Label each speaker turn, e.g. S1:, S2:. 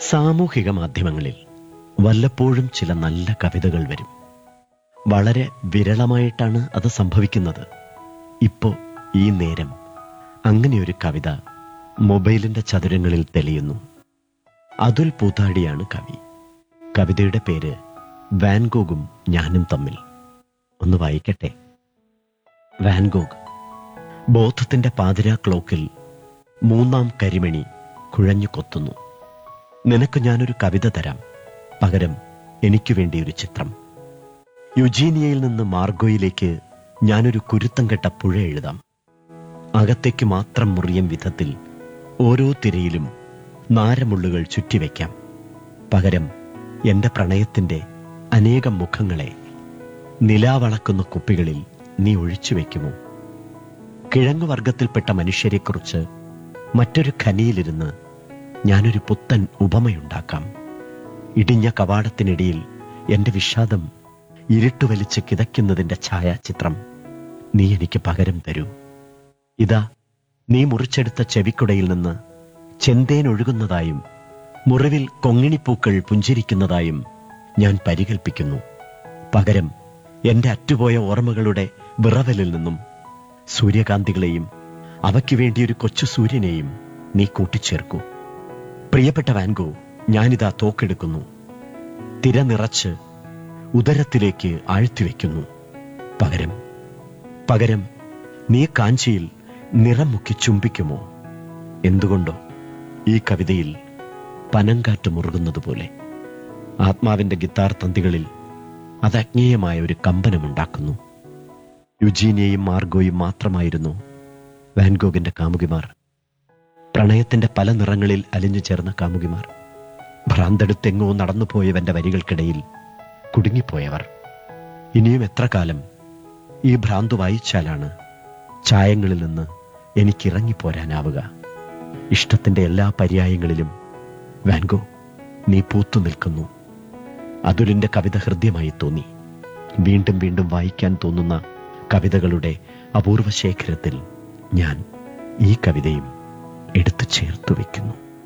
S1: സാമൂഹിക മാധ്യമങ്ങളിൽ വല്ലപ്പോഴും ചില നല്ല കവിതകൾ വരും വളരെ വിരളമായിട്ടാണ് അത് സംഭവിക്കുന്നത് ഇപ്പോ ഈ നേരം അങ്ങനെയൊരു കവിത മൊബൈലിന്റെ ചതുരങ്ങളിൽ തെളിയുന്നു അതുൽ പൂത്താടിയാണ് കവി കവിതയുടെ പേര് വാൻഗോഗും ഞാനും തമ്മിൽ ഒന്ന് വായിക്കട്ടെ വാൻഗോഗ് ബോധത്തിന്റെ പാതിരാ ക്ലോക്കിൽ മൂന്നാം കരിമണി കുഴഞ്ഞു കൊത്തുന്നു നിനക്ക് ഞാനൊരു കവിത തരാം പകരം എനിക്കു വേണ്ടി ഒരു ചിത്രം യുജീനിയയിൽ നിന്ന് മാർഗോയിലേക്ക് ഞാനൊരു കുരുത്തം കെട്ട പുഴ എഴുതാം അകത്തേക്ക് മാത്രം മുറിയും വിധത്തിൽ ഓരോ തിരയിലും നാരമുള്ളുകൾ ചുറ്റിവെക്കാം പകരം എന്റെ പ്രണയത്തിന്റെ അനേകം മുഖങ്ങളെ നിലാവളക്കുന്ന കുപ്പികളിൽ നീ ഒഴിച്ചു വെക്കുമോ കിഴങ്ങുവർഗത്തിൽപ്പെട്ട മനുഷ്യരെക്കുറിച്ച് മറ്റൊരു ഖനിയിലിരുന്ന് ഞാനൊരു പുത്തൻ ഉപമയുണ്ടാക്കാം ഇടിഞ്ഞ കവാടത്തിനിടയിൽ എന്റെ വിഷാദം ഇരുട്ട് വലിച്ച് കിതയ്ക്കുന്നതിന്റെ ഛായാചിത്രം നീ എനിക്ക് പകരം തരൂ ഇതാ നീ മുറിച്ചെടുത്ത ചെവിക്കുടയിൽ നിന്ന് ചെന്തേൻ ഒഴുകുന്നതായും മുറിവിൽ കൊങ്ങിണിപ്പൂക്കൾ പുഞ്ചിരിക്കുന്നതായും ഞാൻ പരികൽപ്പിക്കുന്നു പകരം എന്റെ അറ്റുപോയ ഓർമ്മകളുടെ വിറവലിൽ നിന്നും സൂര്യകാന്തികളെയും അവയ്ക്ക് വേണ്ടി ഒരു കൊച്ചു സൂര്യനെയും നീ കൂട്ടിച്ചേർക്കൂ പ്രിയപ്പെട്ട വാൻഗോ ഞാനിതാ തോക്കെടുക്കുന്നു തിര നിറച്ച് ഉദരത്തിലേക്ക് ആഴ്ത്തിവെക്കുന്നു പകരം പകരം നീ കാഞ്ചിയിൽ നിറം മുക്കി ചുംബിക്കുമോ എന്തുകൊണ്ടോ ഈ കവിതയിൽ പനങ്കാറ്റ് മുറുകുന്നത് പോലെ ആത്മാവിന്റെ ഗിത്താർ തന്തികളിൽ അത് അജ്ഞേയമായ ഒരു കമ്പനമുണ്ടാക്കുന്നു യുജീനിയയും മാർഗോയും മാത്രമായിരുന്നു വാൻഗോഗിന്റെ കാമുകിമാർ പ്രണയത്തിന്റെ പല നിറങ്ങളിൽ അലിഞ്ഞു ചേർന്ന കാമുകിമാർ ഭ്രാന്തെടുത്തെങ്ങോ നടന്നുപോയവന്റെ വരികൾക്കിടയിൽ കുടുങ്ങിപ്പോയവർ ഇനിയും എത്ര കാലം ഈ ഭ്രാന്ത് വായിച്ചാലാണ് ചായങ്ങളിൽ നിന്ന് എനിക്കിറങ്ങിപ്പോരാനാവുക ഇഷ്ടത്തിന്റെ എല്ലാ പര്യായങ്ങളിലും വാൻഗോ നീ പൂത്തു നിൽക്കുന്നു അതുലിന്റെ കവിത ഹൃദ്യമായി തോന്നി വീണ്ടും വീണ്ടും വായിക്കാൻ തോന്നുന്ന കവിതകളുടെ അപൂർവ ശേഖരത്തിൽ ഞാൻ ഈ കവിതയും എടുത്തു ചേർത്തു വെക്കുന്നു